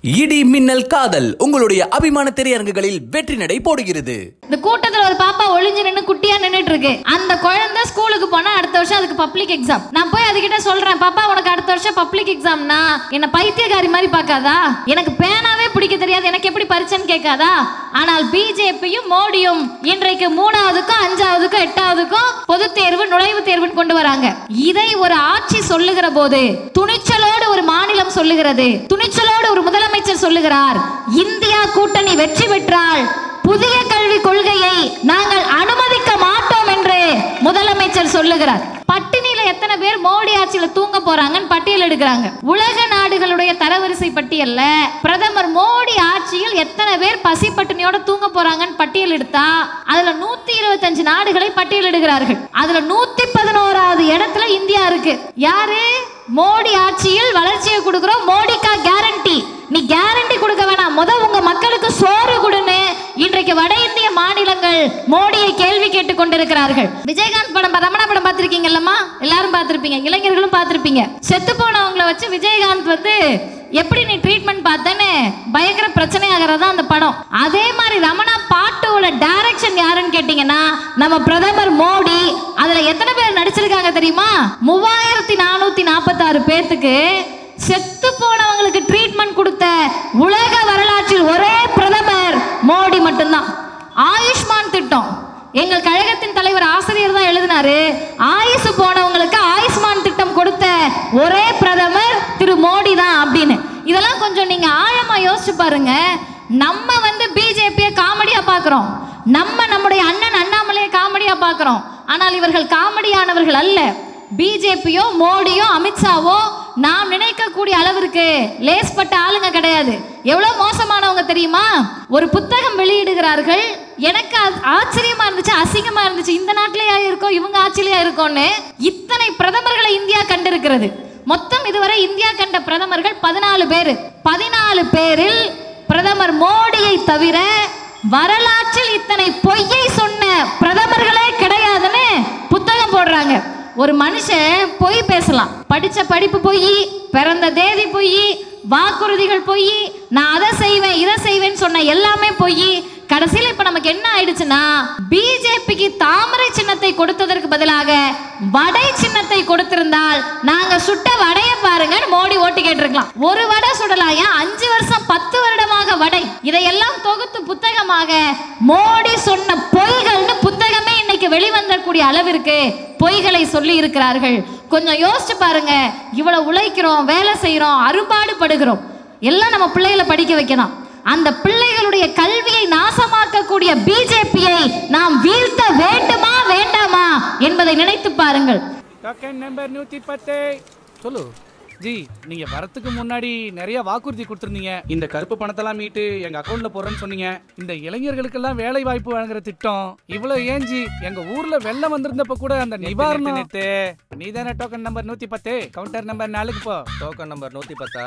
இடி மின்னல் காதல் உங்களுடைய அபிமான திரையரங்குகளில் வெற்றி நடை போடுகிறது இந்த கூட்டத்துல ஒரு பாப்பா ஒளிஞ்சு நின்னு குட்டியா நின்னுட்டு இருக்கு அந்த குழந்தை ஸ்கூலுக்கு போனா அடுத்த வருஷம் அதுக்கு பப்ளிக் எக்ஸாம் நான் போய் அதுகிட்ட சொல்றேன் பாப்பா உனக்கு அடுத்த வருஷம் பப்ளிக் எக்ஸாம்னா என்ன பைத்தியக்காரி மாதிரி பார்க்காதா எனக்கு பேனாவே பிடிக்க தெரியாது எனக்கு எப்படி பரிச்சைன்னு கேட்காதா ஆனால் பிஜேபியும் மோடியும் இன்றைக்கு மூணாவதுக்கும் அஞ்சாவதுக்கும் எட்டாவதுக்கும் பொது தேர்வு நுழைவுத் தேர்வுன்னு கொண்டு வராங்க இதை ஒரு ஆட்சி சொல்லுகிற போது துணிச்சலோடு ஒரு மாநிலம் சொல்லுகிறது துணிச்சலோடு ஒரு முதலமைச்சர் சொல்லுகிறார் இந்தியா கூட்டணி வெற்றி பெற்றால் புதிய கல்விக் கொள்கையை நாங்கள் அனுமதிக்க மாட்டோம் என்று முதலமைச்சர் சொல்லுகிறார் பட்டினியில எத்தனை பேர் மோடி ஆட்சியில தூங்க போறாங்கன்னு பட்டியல் எடுக்கிறாங்க உலக நாடுகளுடைய தரவரிசை பட்டியல்ல பிரதமர் மோடி ஆட்சியில் எத்தனை பேர் பசி பட்டினியோட தூங்க போறாங்கன்னு பட்டியல் எடுத்தா அதுல நூத்தி இருபத்தஞ்சு நாடுகளை பட்டியலிடுகிறார்கள் அதுல நூத்தி பதினோராவது இடத்துல இந்தியா இருக்கு யாரு மோடி ஆட்சியில் வளர்ச்சியை கொடுக்கிறோம் மோடிக்கா கேரண்டி நீ கேரண்டி கொடுக்க வேணாம் முத உங்க மக்களுக்கு சோறு கொடுன்னு இன்றைக்கு வட இந்திய மாநிலங்கள் மோடியை கேள்வி கேட்டுக் கொண்டிருக்கிறார்கள் விஜயகாந்த் படம் ரமணா படம் பார்த்திருக்கீங்கல்லம்மா எல்லாரும் பார்த்திருப்பீங்க இளைஞர்களும் பார்த்திருப்பீங்க செத்து போனவங்களை வச்சு விஜயகாந்த் வந்து எப்படி நீ ட்ரீட்மெண்ட் பார்த்தேன்னு பயங்கர பிரச்சனை ஆகிறதா அந்த படம் அதே மாதிரி ரமணா பாட்டோட டைரக்ஷன் யாருன்னு கேட்டீங்கன்னா நம்ம பிரதமர் மோடி அதுல எத்தனை பேர் நடிச்சிருக்காங்க தெரியுமா மூவாயிரத்தி நானூத்தி நாற்பத்தாறு பேர்த்துக்கு செத்து போனவங்களுக்கு ட்ரீட்மெண்ட் கொடுத்த உலக வரலாற்றில் ஒரே பிரதமர் மோடி மட்டும்தான் ஆயுஷ்மான் திட்டம் எங்கள் கழகத்தின் தலைவர் ஆசிரியர் தான் எழுதினாரு ஆயுசு போனவங்களுக்கு ஆயுஷ்மான் திட்டம் கொடுத்த ஒரே பிரதமர் திரு மோடி தான் அப்படின்னு இதெல்லாம் கொஞ்சம் நீங்க ஆழமா யோசிச்சு பாருங்க நம்ம வந்து பிஜேபியை காமெடியா பார்க்குறோம் நம்ம நம்முடைய அண்ணன் அண்ணாமலையை காமெடியா பார்க்குறோம் ஆனால் இவர்கள் காமெடியானவர்கள் அல்ல பிஜேபியோ மோடியோ அமித்ஷாவோ நாம் நினைக்கக்கூடிய அளவிற்கு லேஸ்பட்ட ஆளுங்க கிடையாது எவ்வளவு மோசமானவங்க தெரியுமா ஒரு புத்தகம் வெளியிடுகிறார்கள் எனக்கு அது ஆச்சரியமா இருந்துச்சு அசிங்கமா இருந்துச்சு இந்த நாட்டிலேயா இருக்கோம் இவங்க ஆட்சியிலேயா இருக்கோம்னு இத்தனை பிரதமர்களை இந்தியா கண்டிருக்கிறது மொத்தம் இதுவரை இந்தியா கண்ட பிரதமர்கள் பதினாலு பேர் பதினாலு பேரில் பிரதமர் மோடியை தவிர வரலாற்றில் இத்தனை பொய்யை சொன்ன பிரதமர்களே கிடையாதுன்னு புத்தகம் போடுறாங்க ஒரு மனுஷன் பொய் பேசலாம் படிச்ச படிப்பு பொய் பிறந்த தேதி பொய் வாக்குறுதிகள் பொய் நான் அதை செய்வேன் இதை செய்வேன்னு சொன்ன எல்லாமே பொய் கடைசியில் இப்ப நமக்கு என்ன ஆயிடுச்சுன்னா பிஜேபிக்கு தாமரை சின்னத்தை கொடுத்ததற்கு பதிலாக வடை சின்னத்தை கொடுத்திருந்தால் நாங்க சுட்ட வடைய பாருங்க மோடி ஓட்டு கேட்டிருக்கலாம் ஒரு வடை சுடலாம் ஏன் அஞ்சு வருஷம் பத்து வருடமாக வடை இதையெல்லாம் தொகுத்து புத்தகமாக மோடி சொன்ன பொய்கள்னு புத்தகமே இன்னைக்கு வெளிவந்தக்கூடிய அளவிற்கு பொய்களை சொல்லி இருக்கிறார்கள் கொஞ்சம் யோசிச்சு பாருங்க இவ்வளவு உழைக்கிறோம் வேலை செய்யறோம் அறுபாடு படுகிறோம் எல்லாம் நம்ம பிள்ளைகளை படிக்க வைக்கலாம் அந்த பிள்ளைகளுடைய கல்வியை நாசமாக்கக்கூடிய பிஜேபியை நாம் வீழ்த்த வேண்டுமா வேண்டாமா என்பதை நினைத்து பாருங்கள் டோக்கன் நம்பர் நூத்தி பத்து சொல்லு ஜி நீங்க வரத்துக்கு முன்னாடி நிறைய வாக்குறுதி கொடுத்துருந்தீங்க இந்த கருப்பு பணத்தெல்லாம் மீட்டு எங்க அக்கௌண்ட்ல போடுறேன்னு சொன்னீங்க இந்த இளைஞர்களுக்கெல்லாம் வேலை வாய்ப்பு வழங்குற திட்டம் இவ்வளவு ஏஞ்சி எங்க ஊர்ல வெள்ளம் வந்திருந்தப்ப கூட அந்த நிவாரணம் நேத்து நீ தானே டோக்கன் நம்பர் நூத்தி பத்து கவுண்டர் நம்பர் நாலுக்கு போ டோக்கன் நம்பர் நூத்தி பத்தா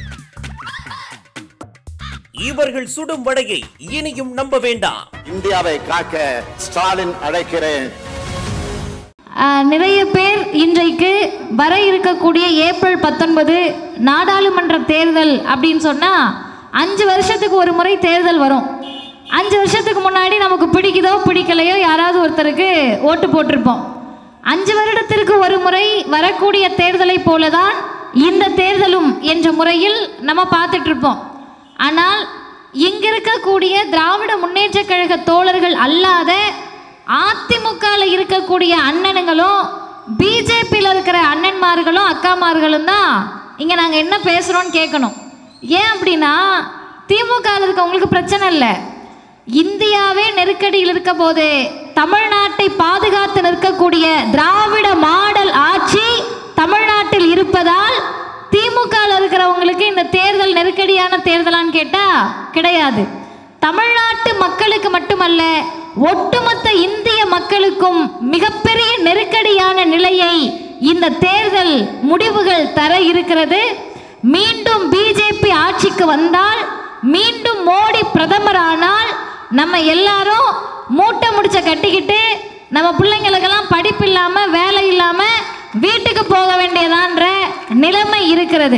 இவர்கள் சுடும் வடையை இனியும் நம்ப வேண்டாம் இந்தியாவை காக்க ஸ்டாலின் அழைக்கிறேன் ஆஹ், நிறைய பேர் இன்றைக்கு வர இருக்கக்கூடிய ஏப்ரல் பத்தொன்பது நாடாளுமன்ற தேர்தல் அப்படின்னு சொன்னால் அஞ்சு வருஷத்துக்கு ஒரு முறை தேர்தல் வரும் அஞ்சு வருஷத்துக்கு முன்னாடி நமக்கு பிடிக்குதோ பிடிக்கலையோ யாராவது ஒருத்தருக்கு ஓட்டு போட்டிருப்போம் அஞ்சு வருடத்திற்கு ஒரு முறை வரக்கூடிய தேர்தலை போலதான் இந்த தேர்தலும் என்ற முறையில் நம்ம பார்த்துட்டு இருப்போம் ஆனால் இங்க இருக்கக்கூடிய திராவிட முன்னேற்றக் கழக தோழர்கள் அல்லாத அதிமுகவில் இருக்கக்கூடிய அண்ணனுங்களும் பிஜேபியில் இருக்கிற அண்ணன்மார்களும் அக்காமார்களும் தான் இங்கே நாங்கள் என்ன பேசுகிறோன்னு கேட்கணும் ஏன் அப்படின்னா திமுகவில் இருக்கவங்களுக்கு பிரச்சனை இல்லை இந்தியாவே நெருக்கடியில் இருக்க போது தமிழ்நாட்டை பாதுகாத்து நிற்கக்கூடிய திராவிட மாடல் ஆட்சி தமிழ்நாட்டில் இருப்பதால் திமுகவில் இருக்கிறவங்களுக்கு இந்த தேர்தல் நெருக்கடியான தேர்தலான்னு கேட்டா கிடையாது தமிழ்நாட்டு மக்களுக்கு மட்டுமல்ல ஒட்டுமொத்த இந்திய மக்களுக்கும் மிகப்பெரிய நெருக்கடியான நிலையை இந்த தேர்தல் முடிவுகள் தர இருக்கிறது மீண்டும் பிஜேபி ஆட்சிக்கு வந்தால் மீண்டும் மோடி பிரதமரானால் நம்ம எல்லாரும் மூட்டை முடிச்ச கட்டிக்கிட்டு நம்ம பிள்ளைங்களுக்கெல்லாம் படிப்பு இல்லாம வேலை இல்லாம வீட்டுக்கு போக வேண்டியதான்ற நிலைமை இருக்கிறது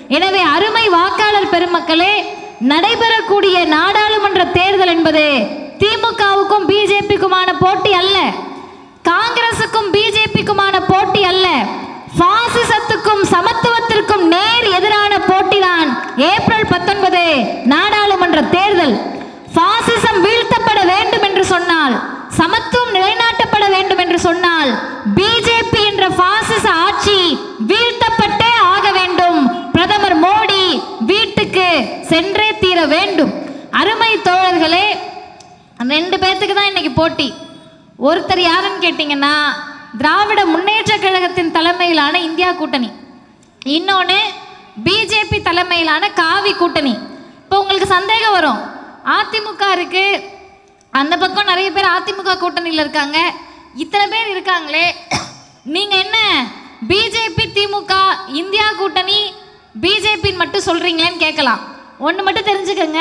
எனவே அருமை வாக்காளர் பெருமக்களே நடைபெறக்கூடிய நாடாளுமன்ற தேர்தல் என்பது திமுகவுக்கும் பிஜேபிக்குமான போட்டி அல்ல காங்கிரசுக்கும் பிஜேபிக்குமான போட்டி அல்ல பாசிசத்துக்கும் சமத்துவத்திற்கும் நேர் எதிரான போட்டிதான் ஏப்ரல் பத்தொன்பது நாடாளுமன்ற தேர்தல் பாசிசம் வீழ்த்தப்பட வேண்டும் என்று சொன்னால் சமத்துவம் நிலைநாட்டப்பட வேண்டும் என்று சொன்னால் பிஜேபி என்ற பாசிச ஆட்சி வீழ்த்தப்பட்டே ஆக வேண்டும் பிரதமர் மோடி வீட்டுக்கு சென்றே தீர வேண்டும் அருமை தோழர்களே ரெண்டு பேர்த்துக்கு தான் இன்னைக்கு போட்டி ஒருத்தர் யாருன்னு கேட்டிங்கன்னா திராவிட முன்னேற்ற கழகத்தின் தலைமையிலான இந்தியா கூட்டணி இன்னொன்று பிஜேபி தலைமையிலான காவி கூட்டணி இப்போ உங்களுக்கு சந்தேகம் வரும் அதிமுக இருக்கு அந்த பக்கம் நிறைய பேர் அதிமுக கூட்டணியில் இருக்காங்க இத்தனை பேர் இருக்காங்களே நீங்க என்ன பிஜேபி திமுக இந்தியா கூட்டணி பிஜேபின்னு மட்டும் சொல்றீங்களேன்னு கேட்கலாம் ஒன்று மட்டும் தெரிஞ்சுக்கங்க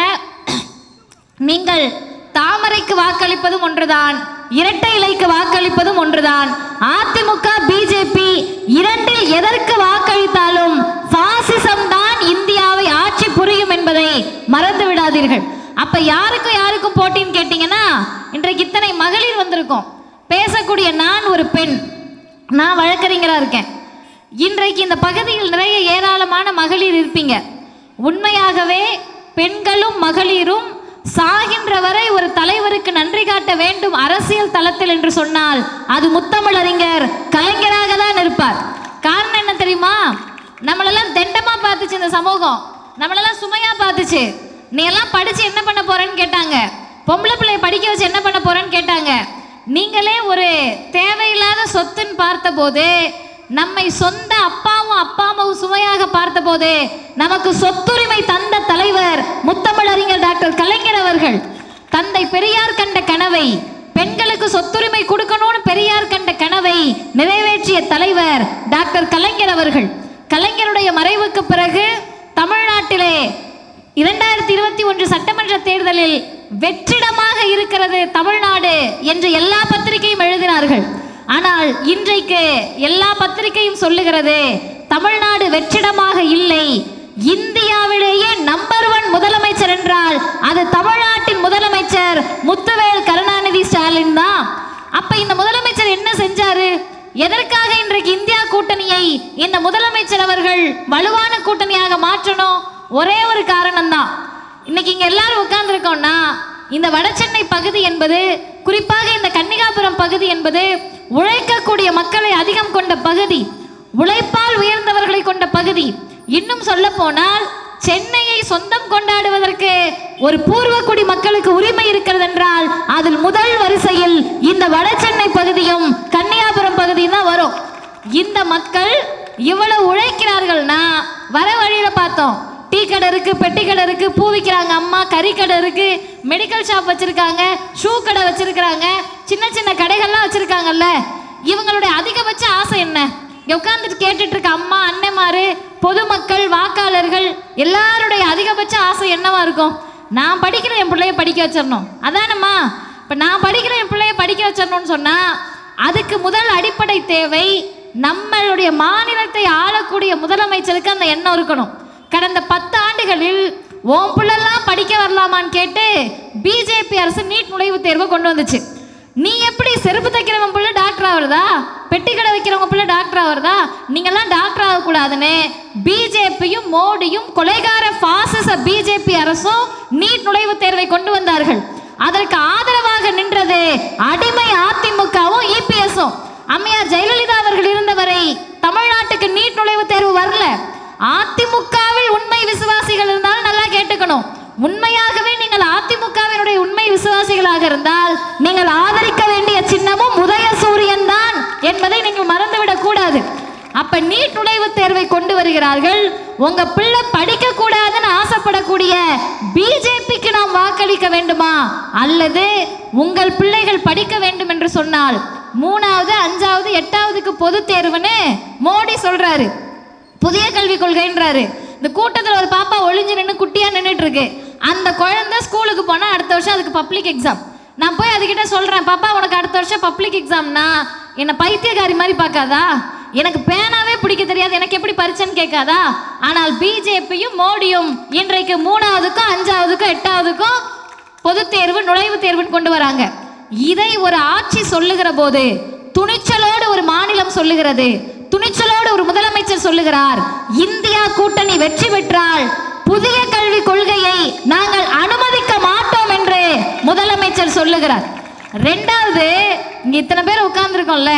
நீங்கள் தாமரைக்கு வாக்களிப்பதும் ஒன்றுதான் இரட்டை இலைக்கு வாக்களிப்பதும் ஒன்றுதான் அதிமுக பிஜேபி இரண்டில் எதற்கு வாக்களித்தாலும் பாசிசம் தான் இந்தியாவை ஆட்சி புரியும் என்பதை மறந்து விடாதீர்கள் அப்ப யாருக்கும் யாருக்கும் போட்டின்னு கேட்டீங்கன்னா இன்றைக்கு இத்தனை மகளிர் வந்திருக்கோம் பேசக்கூடிய நான் ஒரு பெண் நான் வழக்கறிஞரா இருக்கேன் இன்றைக்கு இந்த பகுதியில் நிறைய ஏராளமான மகளிர் இருப்பீங்க உண்மையாகவே பெண்களும் மகளிரும் சாகின்ற வரை ஒரு தலைவருக்கு நன்றி காட்ட வேண்டும் அரசியல் தளத்தில் என்று சொன்னால் அது முத்தமிழறிஞர் கலைஞராக தான் இருப்பார் காரணம் என்ன தெரியுமா நம்மளெல்லாம் தெண்டமா பார்த்துச்சு இந்த சமூகம் நம்மளெல்லாம் சுமையா பார்த்துச்சு நீ எல்லாம் படிச்சு என்ன பண்ண போறேன்னு கேட்டாங்க பொம்பளை பிள்ளைய படிக்க வச்சு என்ன பண்ண போறேன்னு கேட்டாங்க நீங்களே ஒரு தேவையில்லாத சொத்துன்னு பார்த்தபோது நம்மை சொந்த அப்பாவும் அப்பாவும் சுமையாக பார்த்தபோது நமக்கு சொத்துரிமை தந்த தலைவர் முத்தமிழறிஞர் டாக்டர் கலைஞர் அவர்கள் தந்தை பெரியார் கண்ட கனவை பெண்களுக்கு சொத்துரிமை கொடுக்கணும்னு பெரியார் கண்ட கனவை நிறைவேற்றிய தலைவர் டாக்டர் கலைஞர் அவர்கள் கலைஞருடைய மறைவுக்கு பிறகு தமிழ்நாட்டிலே இரண்டாயிரத்தி இருபத்தி ஒன்று சட்டமன்ற தேர்தலில் வெற்றிடமாக இருக்கிறது தமிழ்நாடு என்று எல்லா பத்திரிகையும் எழுதினார்கள் ஆனால் இன்றைக்கு எல்லா பத்திரிகையும் சொல்லுகிறது தமிழ்நாடு வெற்றிடமாக இல்லை இந்தியாவிலேயே நம்பர் ஒன் முதலமைச்சர் என்றால் அது தமிழ்நாட்டின் முதலமைச்சர் முத்துவேல் கருணாநிதி ஸ்டாலின் தான் அப்ப இந்த முதலமைச்சர் என்ன செஞ்சாரு எதற்காக இன்றைக்கு இந்தியா கூட்டணியை இந்த முதலமைச்சர் அவர்கள் வலுவான கூட்டணியாக மாற்றணும் ஒரே ஒரு காரணம் தான் இன்னைக்கு இங்க எல்லாரும் உட்கார்ந்துருக்கோம்னா இந்த வடசென்னை பகுதி என்பது குறிப்பாக இந்த கன்னிகாபுரம் பகுதி என்பது உழைக்கக்கூடிய மக்களை அதிகம் கொண்ட பகுதி உழைப்பால் உயர்ந்தவர்களை கொண்ட பகுதி இன்னும் சொல்ல போனால் சென்னையை சொந்தம் கொண்டாடுவதற்கு ஒரு பூர்வக்குடி மக்களுக்கு உரிமை இருக்கிறது என்றால் அதில் முதல் வரிசையில் இந்த வட சென்னை பகுதியும் கன்னியாபுரம் பகுதியும் தான் வரும் இந்த மக்கள் இவ்வளவு உழைக்கிறார்கள்னா வர வழியில பார்த்தோம் டீ கடை இருக்கு பெட்டி கடை இருக்கு பூ விற்கிறாங்க அம்மா கறி கடை இருக்கு மெடிக்கல் ஷாப் வச்சிருக்காங்க ஷூ கடை வச்சிருக்காங்க சின்ன சின்ன கடைகள்லாம் வச்சிருக்காங்கல்ல இவங்களுடைய அதிகபட்ச ஆசை என்ன இங்க உட்கார்ந்துட்டு கேட்டுட்டு இருக்க அம்மா அண்ணன்மாரு பொதுமக்கள் வாக்காளர்கள் எல்லாருடைய அதிகபட்ச ஆசை என்னவா இருக்கும் நான் படிக்கிற என் பிள்ளைய படிக்க வச்சிடணும் அதானம்மா இப்ப நான் படிக்கிற என் பிள்ளைய படிக்க வச்சிடணும்னு சொன்னா அதுக்கு முதல் அடிப்படை தேவை நம்மளுடைய மாநிலத்தை ஆளக்கூடிய முதலமைச்சருக்கு அந்த எண்ணம் இருக்கணும் கடந்த பத்து ஆண்டுகளில் ஓம் பிள்ளைலாம் படிக்க வரலாமான்னு கேட்டு பிஜேபி அரசு நீட் நுழைவுத் தேர்வை கொண்டு வந்துச்சு நீ எப்படி செருப்பு தைக்கிறவன் பிள்ளை டாக்டர் ஆகுறதா பெட்டி கடை வைக்கிறவங்க பிள்ளை டாக்டர் ஆகுறதா நீங்கெல்லாம் டாக்டர் ஆகக்கூடாதுன்னு பிஜேபியும் மோடியும் கொலைகார பாசிச பிஜேபி அரசும் நீட் நுழைவுத் தேர்வை கொண்டு வந்தார்கள் அதற்கு ஆதரவாக நின்றது அடிமை அதிமுகவும் இபிஎஸும் அம்மையார் ஜெயலலிதா அவர்கள் இருந்தவரை தமிழ்நாட்டுக்கு நீட் நுழைவுத் தேர்வு வரல அதிமுகவில் உண்மை விசுவாசிகள் இருந்தாலும் நல்லா கேட்டுக்கணும் உண்மையாகவே நீங்கள் அதிமுகவினுடைய உண்மை விசுவாசிகளாக இருந்தால் நீங்கள் ஆதரிக்க வேண்டிய சின்னமும் உதயசூரியன் தான் என்பதை நீங்கள் மறந்துவிடக் கூடாது அப்ப நீட் நுழைவுத் தேர்வை கொண்டு வருகிறார்கள் உங்க பிள்ளை படிக்க கூடாதுன்னு ஆசைப்படக்கூடிய பிஜேபிக்கு நாம் வாக்களிக்க வேண்டுமா அல்லது உங்கள் பிள்ளைகள் படிக்க வேண்டும் என்று சொன்னால் மூணாவது அஞ்சாவது எட்டாவதுக்கு பொது தேர்வுன்னு மோடி சொல்றாரு புதிய கல்விக் கொள்கைன்றாரு இந்த கூட்டத்தில் ஒரு பாப்பா ஒளிஞ்சு நின்று குட்டியா நின்றுட்டு இருக்கு அந்த குழந்தை ஸ்கூலுக்கு போனா அடுத்த வருஷம் அதுக்கு பப்ளிக் எக்ஸாம் நான் போய் அதுகிட்ட சொல்றேன் பாப்பா உனக்கு அடுத்த வருஷம் பப்ளிக் எக்ஸாம்னா என்ன பைத்தியக்காரி மாதிரி பார்க்காதா எனக்கு பேனாவே பிடிக்க தெரியாது எனக்கு எப்படி பரிச்சைன்னு கேட்காதா ஆனால் பிஜேபியும் மோடியும் இன்றைக்கு மூணாவதுக்கும் அஞ்சாவதுக்கும் எட்டாவதுக்கும் பொதுத் தேர்வு நுழைவுத் தேர்வுன்னு கொண்டு வராங்க இதை ஒரு ஆட்சி சொல்லுகிற போது துணிச்சலோடு ஒரு மாநிலம் சொல்லுகிறது துணிச்சலோடு ஒரு முதலமைச்சர் சொல்லுகிறார் இந்தியா கூட்டணி வெற்றி பெற்றால் புதிய கல்விக் கொள்கையை நாங்கள் அனுமதிக்க மாட்டோம் என்று முதலமைச்சர் சொல்லுகிறார் ரெண்டாவது இங்க இத்தனை பேர் உட்கார்ந்துருக்கோம்ல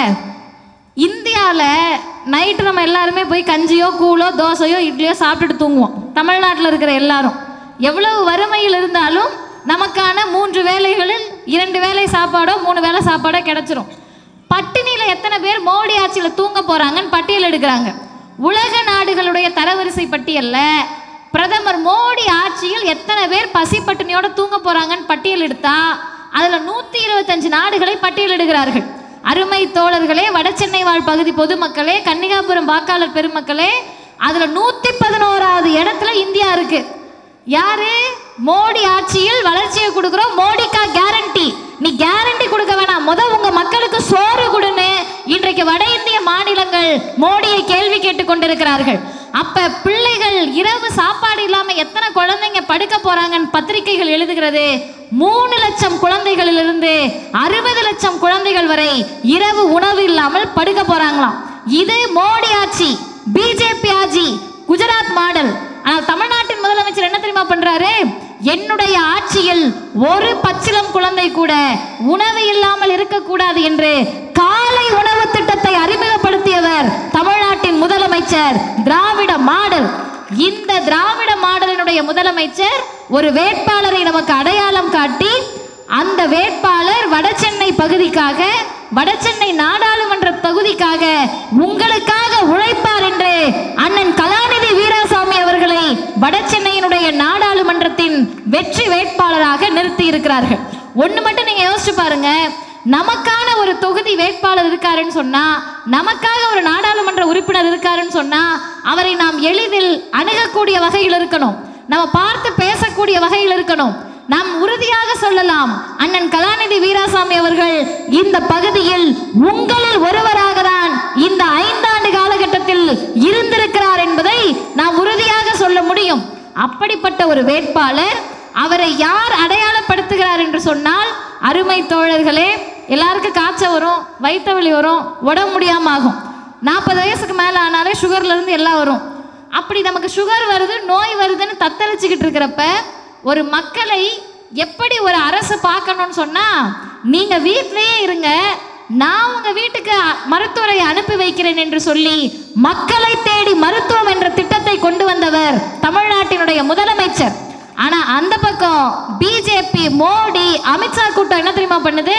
இந்தியாவில் நைட்டு நம்ம எல்லாருமே போய் கஞ்சியோ கூழோ தோசையோ இட்லியோ சாப்பிட்டுட்டு தூங்குவோம் தமிழ்நாட்டில் இருக்கிற எல்லாரும் எவ்வளவு வறுமையில் இருந்தாலும் நமக்கான மூன்று வேளைகளில் இரண்டு வேளை சாப்பாடோ மூணு வேளை சாப்பாடோ கிடைச்சிரும் பட்டினியில் எத்தனை பேர் மோடி ஆட்சியில் தூங்க போகிறாங்கன்னு பட்டியல் எடுக்கிறாங்க உலக நாடுகளுடைய தரவரிசை பட்டியலில் பிரதமர் மோடி ஆட்சியில் எத்தனை பேர் பசி பட்டினியோட தூங்க போகிறாங்கன்னு பட்டியல் எடுத்தா அதில் நூற்றி இருபத்தஞ்சு நாடுகளை பட்டியலிடுகிறார்கள் அருமை தோழர்களே வடசென்னை வாழ் பகுதி பொதுமக்களே கன்னிகாபுரம் வாக்காளர் பெருமக்களே அதுல நூத்தி பதினோராவது இடத்துல இந்தியா இருக்கு யாரு மோடி ஆட்சியில் வளர்ச்சியை கொடுக்குறோம் மோடிக்கா கேரண்டி நீ கேரண்டி கொடுக்க வேணாம் முத உங்க மக்களுக்கு சோறு கொடுன்னு இன்றைக்கு வட இந்திய மாநிலங்கள் மோடியை கேள்வி கேட்டுக் கொண்டிருக்கிறார்கள் அப்ப பிள்ளைகள் இரவு சாப்பாடு இல்லாம எத்தனை குழந்தைங்க படுக்க போறாங்கன்னு பத்திரிகைகள் எழுதுகிறது மூணு லட்சம் குழந்தைகளிலிருந்து அறுபது லட்சம் குழந்தைகள் வரை இரவு உணவு இல்லாமல் படுக்க போறாங்களாம் இது மோடி ஆட்சி பிஜேபி ஆட்சி குஜராத் மாடல் ஆனால் தமிழ்நாட்டின் முதலமைச்சர் என்ன தெரியுமா பண்றாரு என்னுடைய ஆட்சியில் ஒரு பச்சிலம் குழந்தை கூட உணவு இல்லாமல் இருக்கக்கூடாது என்று காலை உணவு திட்டத்தை அறிமுகப்படுத்தியவர் தமிழ்நாட்டின் முதலமைச்சர் திராவிட மாடல் இந்த திராவிட மாடலினுடைய முதலமைச்சர் ஒரு வேட்பாளரை நமக்கு அடையாளம் காட்டி அந்த வேட்பாளர் வடசென்னை பகுதிக்காக வடசென்னை நாடாளுமன்ற தொகுதிக்காக உங்களுக்காக உழைப்பார் என்று அண்ணன் கலாநிதி வீராசாமி அவர்களை வடசென்னையினுடைய நாடாளுமன்றத்தின் வெற்றி வேட்பாளராக நிறுத்தி இருக்கிறார்கள் ஒண்ணு மட்டும் நீங்க யோசிச்சு பாருங்க நமக்கான ஒரு தொகுதி வேட்பாளர் இருக்காருன்னு சொன்னா நமக்காக ஒரு நாடாளுமன்ற உறுப்பினர் இருக்காருன்னு சொன்னா அவரை நாம் எளிதில் அணுகக்கூடிய வகையில் இருக்கணும் நம்ம பார்த்து பேசக்கூடிய வகையில் இருக்கணும் நாம் உறுதியாக சொல்லலாம் அண்ணன் கலாநிதி வீராசாமி அவர்கள் இந்த பகுதியில் உங்களில் ஒருவராக தான் இந்த ஐந்தாண்டு காலகட்டத்தில் இருந்திருக்கிறார் என்பதை நாம் உறுதியாக சொல்ல முடியும் அப்படிப்பட்ட ஒரு வேட்பாளர் அவரை யார் அடையாளப்படுத்துகிறார் என்று சொன்னால் அருமை தோழர்களே எல்லாருக்கும் காய்ச்சல் வரும் வயிற்று வலி வரும் உடம்பு முடியாம ஆகும் நாற்பது வயசுக்கு மேலே ஆனாலே சுகர்ல இருந்து எல்லாம் வரும் அப்படி நமக்கு சுகர் வருது நோய் வருதுன்னு தத்தளிச்சுக்கிட்டு இருக்கிறப்ப ஒரு மக்களை எப்படி ஒரு அரசு பார்க்கணும்னு சொன்னா நீங்க வீட்டிலேயே இருங்க நான் உங்க வீட்டுக்கு அ- மருத்துவரை அனுப்பி வைக்கிறேன் என்று சொல்லி மக்களை தேடி மருத்துவம் என்ற திட்டத்தை கொண்டு வந்தவர் தமிழ்நாட்டினுடைய முதலமைச்சர் ஆனா அந்த பக்கம் பிஜேபி மோடி அமித்ஷா கூட்டம் என்ன தெரியுமா பண்ணுது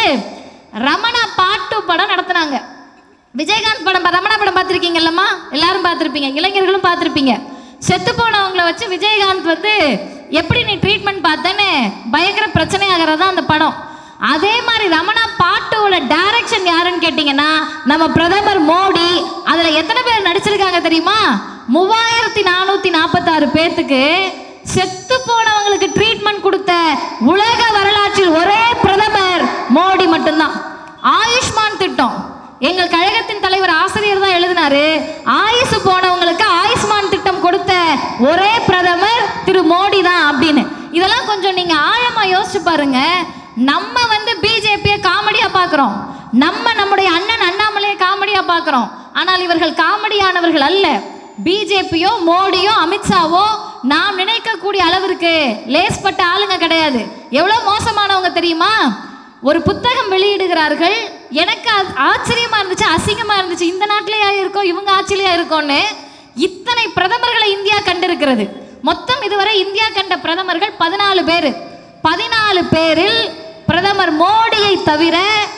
ரமணா பாட்டு படம் நடத்துனாங்க விஜயகாந்த் படம் பா- ரமணா படம் பார்த்துருக்கீங்கல்லம்மா எல்லாரும் பார்த்துருப்பீங்க இளைஞர்களும் பார்த்துருப்பீங்க செத்து போனவங்கள வச்சு விஜயகாந்த் வந்து எப்படி நீ ட்ரீட்மெண்ட் பார்த்தேன்னு பயங்கர பிரச்சனை ஆகிறதா அந்த படம் அதே மாதிரி ரமணா பாட்டோட டைரக்ஷன் யாருன்னு கேட்டிங்கன்னா நம்ம பிரதமர் மோடி அதில் எத்தனை பேர் நடிச்சிருக்காங்க தெரியுமா மூவாயிரத்தி நானூற்றி நாற்பத்தாறு பேர்த்துக்கு செத்து போனவங்களுக்கு ட்ரீட்மெண்ட் கொடுத்த உலக வரலாற்றில் ஒரே பிரதமர் மோடி மட்டும்தான் ஆயுஷ்மான் திட்டம் எங்கள் கழகத்தின் தலைவர் ஆசிரியர் தான் எழுதினாரு ஆயுசு போனவங்களுக்கு ஆயுஷ்மான் திட்டம் கொடுத்த ஒரே பிரதமர் திரு மோடி தான் அப்படின்னு இதெல்லாம் கொஞ்சம் நீங்க ஆழமா யோசிச்சு பாருங்க நம்ம வந்து பிஜேபியை காமெடியா பார்க்குறோம் நம்ம நம்முடைய அண்ணன் அண்ணாமலையை காமெடியா பார்க்குறோம் ஆனால் இவர்கள் காமெடியானவர்கள் அல்ல பிஜேபியோ மோடியோ அமித்ஷாவோ நாம் நினைக்கக்கூடிய அளவிற்கு லேஸ்பட்ட ஆளுங்க கிடையாது எவ்வளோ மோசமானவங்க தெரியுமா ஒரு புத்தகம் வெளியிடுகிறார்கள் எனக்கு அது ஆச்சரியமா இருந்துச்சு அசிங்கமா இருந்துச்சு இந்த நாட்டிலேயா இருக்கோம் இவங்க ஆட்சியிலேயா இருக்கோம்னு இத்தனை பிரதமர்களை இந்தியா கண்டிருக்கிறது மொத்தம் இதுவரை இந்தியா கண்ட பிரதமர்கள் பதினாலு பேர் பதினாலு பேரில் பிரதமர் மோடியை தவிர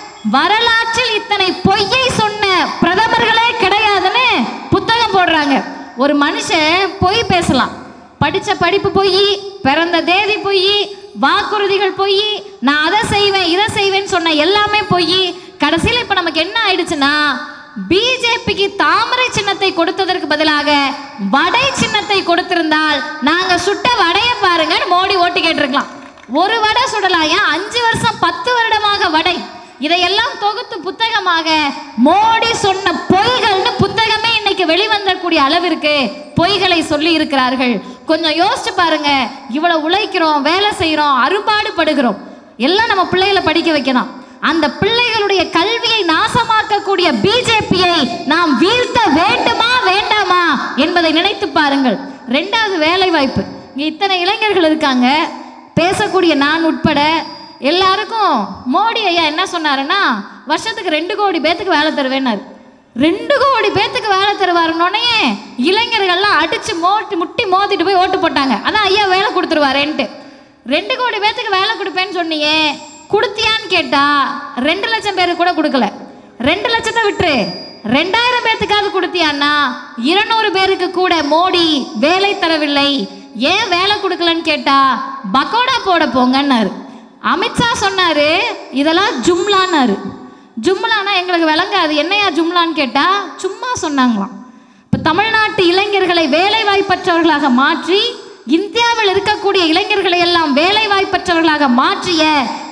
வரலாற்றில் இத்தனை பொய்யை சொன்ன பிரதமர்களே கிடையாதுன்னு புத்தகம் போடுறாங்க ஒரு மனுஷன் பொய் பேசலாம் படிச்ச படிப்பு பொய் பிறந்த தேதி பொய் வாக்குறுதிகள் பொய் நான் அதை செய்வேன் இதை செய்வேன்னு சொன்ன எல்லாமே பொய் கடைசியில் இப்போ நமக்கு என்ன ஆயிடுச்சுன்னா பிஜேபிக்கு தாமரை சின்னத்தை கொடுத்ததற்கு பதிலாக வடை சின்னத்தை கொடுத்திருந்தால் நாங்க சுட்ட வடையை பாருங்கன்னு மோடி ஓட்டு கேட்டிருக்கலாம் ஒரு வடை சுடலாம் ஏன் அஞ்சு வருஷம் பத்து வருடமாக வடை இதையெல்லாம் தொகுத்து புத்தகமாக மோடி சொன்ன பொய்கள்னு புத்தகம் இன்னைக்கு வெளிவந்தக்கூடிய அளவிற்கு பொய்களை சொல்லி இருக்கிறார்கள் கொஞ்சம் யோசிச்சு பாருங்க இவ்வளவு உழைக்கிறோம் வேலை செய்றோம் அரும்பாடுபடுகிறோம் எல்லாம் நம்ம பிள்ளைகளை படிக்க வைக்கணும் அந்த பிள்ளைகளுடைய கல்வியை நாசமாக்கக்கூடிய பிஜேபியை நாம் வீழ்த்த வேண்டுமா வேண்டாமா என்பதை நினைத்து பாருங்கள் ரெண்டாவது வேலை வாய்ப்பு இங்க இத்தனை இளைஞர்கள் இருக்காங்க பேசக்கூடிய நான் உட்பட எல்லாருக்கும் மோடி ஐயா என்ன சொன்னாருன்னா வருஷத்துக்கு ரெண்டு கோடி பேத்துக்கு வேலை தருவேன்னாரு ரெண்டு கோடி பேத்துக்கு வேலை தருவாருன்னொடனே இளைஞர்கள்லாம் அடிச்சு மோட்டி முட்டி மோதிட்டு போய் ஓட்டு போட்டாங்க அதான் ஐயா வேலை கொடுத்துருவாரேன்ட்டு ரெண்டு கோடி பேத்துக்கு வேலை கொடுப்பேன்னு சொன்னீங்க கொடுத்தியான்னு கேட்டா ரெண்டு லட்சம் பேருக்கு கூட கொடுக்கல ரெண்டு லட்சத்தை விட்டுரு ரெண்டாயிரம் பேத்துக்காவது கொடுத்தியான்னா இருநூறு பேருக்கு கூட மோடி வேலை தரவில்லை ஏன் வேலை கொடுக்கலன்னு கேட்டா பக்கோடா போட போங்கன்னாரு அமித்ஷா சொன்னாரு இதெல்லாம் ஜும்லான்னாரு ஜும்லானா எங்களுக்கு விளங்காது என்னையா ஜும்லான்னு கேட்டா சும்மா சொன்னாங்களாம் இப்போ தமிழ்நாட்டு இளைஞர்களை வேலை வாய்ப்பற்றவர்களாக மாற்றி இந்தியாவில் இருக்கக்கூடிய இளைஞர்களை எல்லாம் வேலை வாய்ப்பற்றவர்களாக மாற்றிய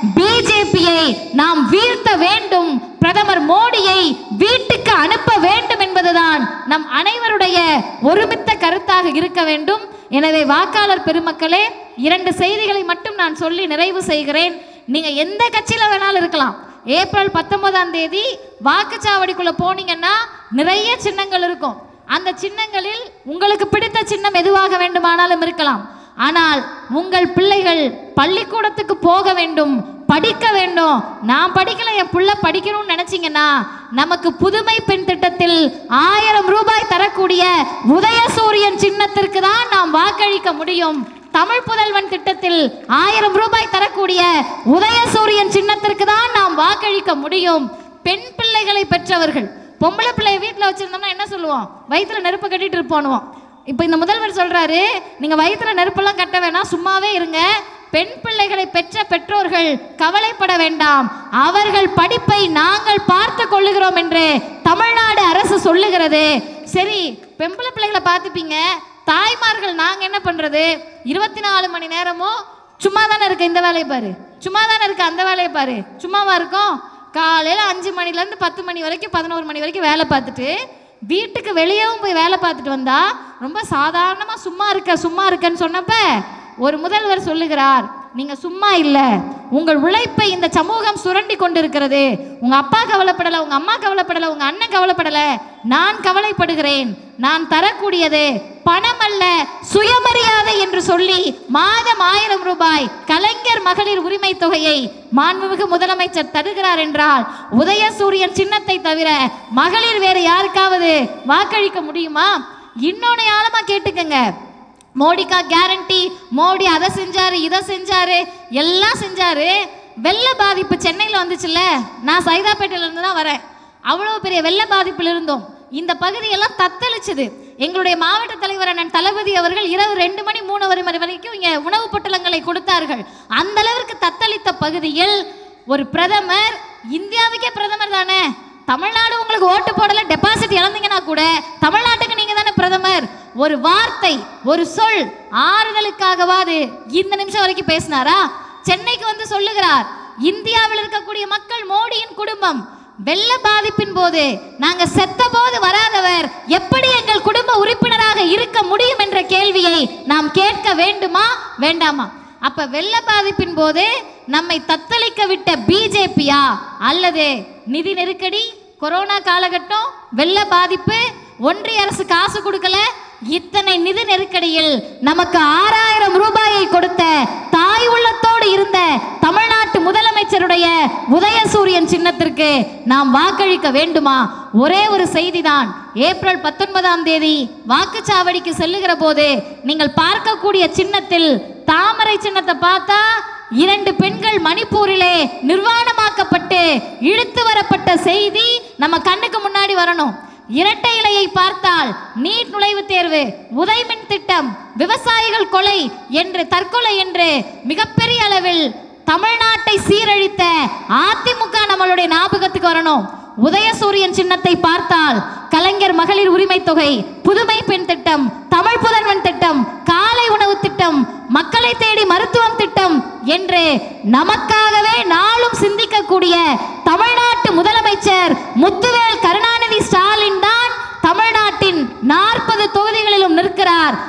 பிஜேபியை நாம் வீழ்த்த வேண்டும் பிரதமர் மோடியை வீட்டுக்கு அனுப்ப வேண்டும் என்பதுதான் நம் அனைவருடைய ஒருமித்த கருத்தாக இருக்க வேண்டும் எனவே வாக்காளர் பெருமக்களே இரண்டு செய்திகளை மட்டும் நான் சொல்லி நிறைவு செய்கிறேன் நீங்க எந்த கட்சியில வேணாலும் இருக்கலாம் ஏப்ரல் பத்தொன்பதாம் தேதி வாக்குச்சாவடிக்குள்ள போனீங்கன்னா நிறைய சின்னங்கள் இருக்கும் அந்த சின்னங்களில் உங்களுக்கு பிடித்த சின்னம் எதுவாக வேண்டுமானாலும் இருக்கலாம் ஆனால் உங்கள் பிள்ளைகள் பள்ளிக்கூடத்துக்கு போக வேண்டும் படிக்க வேண்டும் நான் படிக்கல என் புள்ள படிக்கணும்னு நினைச்சீங்கன்னா நமக்கு புதுமை பெண் திட்டத்தில் ஆயிரம் ரூபாய் தரக்கூடிய உதயசூரியன் சின்னத்திற்கு தான் நாம் வாக்களிக்க முடியும் தமிழ் புதல்வன் திட்டத்தில் ஆயிரம் ரூபாய் தரக்கூடிய உதயசூரியன் சின்னத்திற்கு தான் நாம் வாக்களிக்க முடியும் பெண் பிள்ளைகளை பெற்றவர்கள் பொம்பளை பிள்ளைய வீட்டில் வச்சிருந்தோம்னா என்ன சொல்லுவோம் வயிற்றுல நெருப்பு கட்டிட்டு இருப்போனுவோம் இப்போ இந்த முதல்வர் சொல்றாரு நீங்க வயிற்றுல நெருப்பெல்லாம் கட்ட வேணாம் சும்மாவே இருங்க பெண் பிள்ளைகளை பெற்ற பெற்றோர்கள் கவலைப்பட வேண்டாம் அவர்கள் படிப்பை நாங்கள் பார்த்து கொள்ளுகிறோம் என்று தமிழ்நாடு அரசு சொல்லுகிறது சரி பெம்பளை பிள்ளைகளை பார்த்துப்பீங்க தாய்மார்கள் நாங்க என்ன பண்றது இருபத்தி நாலு மணி நேரமும் சும்மா தானே இருக்கு இந்த வேலையை பாரு சும்மா தானே இருக்கு அந்த வேலையை பாரு சும்மாவா இருக்கும் காலையில அஞ்சு மணில இருந்து பத்து மணி வரைக்கும் பதினோரு மணி வரைக்கும் வேலை பார்த்துட்டு வீட்டுக்கு வெளியவும் போய் வேலை பார்த்துட்டு வந்தா ரொம்ப சாதாரணமா சும்மா இருக்க சும்மா இருக்கன்னு சொன்னப்ப ஒரு முதல்வர் சொல்லுகிறார் நீங்க சும்மா இல்ல உங்கள் உழைப்பை இந்த சமூகம் சுரண்டி கொண்டிருக்கிறது உங்க அப்பா கவலைப்படல உங்க அம்மா கவலைப்படல உங்க அண்ணன் கவலைப்படல நான் கவலைப்படுகிறேன் நான் தரக்கூடியது பணம் அல்ல சுயமரியாதை என்று சொல்லி மாதம் ஆயிரம் ரூபாய் கலைஞர் மகளிர் உரிமை தொகையை மாண்புமிகு முதலமைச்சர் தருகிறார் என்றால் உதயசூரியன் சின்னத்தை தவிர மகளிர் வேறு யாருக்காவது வாக்களிக்க முடியுமா இன்னொன்னு ஆழமா கேட்டுக்கங்க மோடிக்கா கேரண்டி மோடி அதை செஞ்சாரு இதை செஞ்சாரு எல்லாம் செஞ்சாரு வெள்ள பாதிப்பு சென்னையில் வந்துச்சுல்ல நான் சைதாப்பேட்டையில இருந்து தான் வரேன் அவ்வளோ பெரிய வெள்ள பாதிப்பில் இருந்தோம் இந்த பகுதியெல்லாம் தத்தளிச்சது எங்களுடைய மாவட்ட தலைவர் அண்ணன் தளபதி அவர்கள் இரவு ரெண்டு மணி மூணு வரை மணி வரைக்கும் இங்கே உணவு பொட்டலங்களை கொடுத்தார்கள் அந்த அளவிற்கு தத்தளித்த பகுதியில் ஒரு பிரதமர் இந்தியாவுக்கே பிரதமர் தானே தமிழ்நாடு உங்களுக்கு ஓட்டு போடல டெபாசிட் இழந்தீங்கன்னா கூட தமிழ்நாட்டுக்கு நீங்க தானே பிரதமர் ஒரு வார்த்தை ஒரு சொல் ஆறுதலுக்காகவாது இந்த நிமிஷம் வரைக்கும் பேசினாரா சென்னைக்கு வந்து சொல்லுகிறார் இந்தியாவில் இருக்கக்கூடிய மக்கள் மோடியின் குடும்பம் வெள்ள பாதிப்பின் போது நாங்க செத்த போது வராதவர் எப்படி எங்கள் குடும்ப உறுப்பினராக இருக்க முடியும் என்ற கேள்வியை நாம் கேட்க வேண்டுமா வேண்டாமா அப்ப வெள்ள பாதிப்பின் போது நம்மை தத்தளிக்க விட்ட பிஜேபியா அல்லது நிதி நெருக்கடி கொரோனா காலகட்டம் வெள்ள பாதிப்பு ஒன்றிய அரசு காசு கொடுக்கல இத்தனை நிதி நெருக்கடியில் நமக்கு ஆறாயிரம் ரூபாயை கொடுத்த தாய் உள்ளத்தோடு இருந்த தமிழ்நாட்டு முதலமைச்சருடைய உதயசூரியன் சின்னத்திற்கு நாம் வாக்களிக்க வேண்டுமா ஒரே ஒரு செய்திதான் ஏப்ரல் பத்தொன்பதாம் தேதி வாக்குச்சாவடிக்கு செல்லுகிற போது நீங்கள் பார்க்கக்கூடிய சின்னத்தில் தாமரை சின்னத்தை பார்த்தா இரண்டு பெண்கள் மணிப்பூரிலே நிர்வாணமாக்கப்பட்டு இழுத்து வரப்பட்ட செய்தி நம்ம கண்ணுக்கு முன்னாடி வரணும் இரட்டை இலையை பார்த்தால் நீட் நுழைவுத் தேர்வு உதய்மின் திட்டம் விவசாயிகள் கொலை என்று தற்கொலை என்று மிகப்பெரிய அளவில் தமிழ்நாட்டை சீரழித்த அதிமுக நம்மளுடைய ஞாபகத்துக்கு வரணும் உதயசூரியன் சின்னத்தை பார்த்தால் கலைஞர் மகளிர் உரிமை தொகை புதுமை பெண் திட்டம் தமிழ் புதல்வன் திட்டம் காலை உணவு திட்டம் மக்களை தேடி மருத்துவம் திட்டம் என்று நமக்காகவே நாளும் சிந்திக்கக்கூடிய தமிழ்நாட்டு முதலமைச்சர் முத்துவேல் கருணாநிதி ஸ்டாலின் தான் தமிழ்நாட்டின்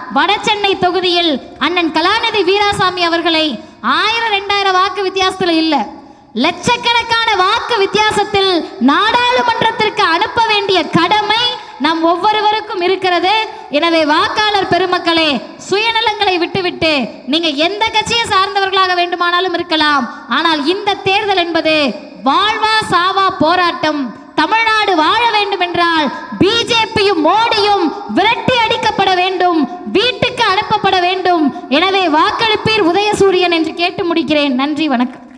வடசென்னை தொகுதியில் அண்ணன் கலாநிதி வீராசாமி அவர்களை ஆயிரம் ரெண்டாயிரம் வாக்கு வித்தியாசத்துல இல்ல லட்சக்கணக்கான வாக்கு வித்தியாசத்தில் நாடாளுமன்றத்திற்கு அனுப்ப வேண்டிய கடமை நம் ஒவ்வொருவருக்கும் இருக்கிறது எனவே வாக்காளர் பெருமக்களே சுயநலங்களை விட்டுவிட்டு நீங்க எந்த கட்சியை சார்ந்தவர்களாக வேண்டுமானாலும் இருக்கலாம் ஆனால் இந்த தேர்தல் என்பது வாழ்வா சாவா போராட்டம் தமிழ்நாடு வாழ வேண்டும் என்றால் பிஜேபியும் மோடியும் விரட்டி அடிக்கப்பட வேண்டும் வீட்டுக்கு அனுப்பப்பட வேண்டும் எனவே வாக்களிப்பீர் உதயசூரியன் என்று கேட்டு முடிக்கிறேன் நன்றி வணக்கம்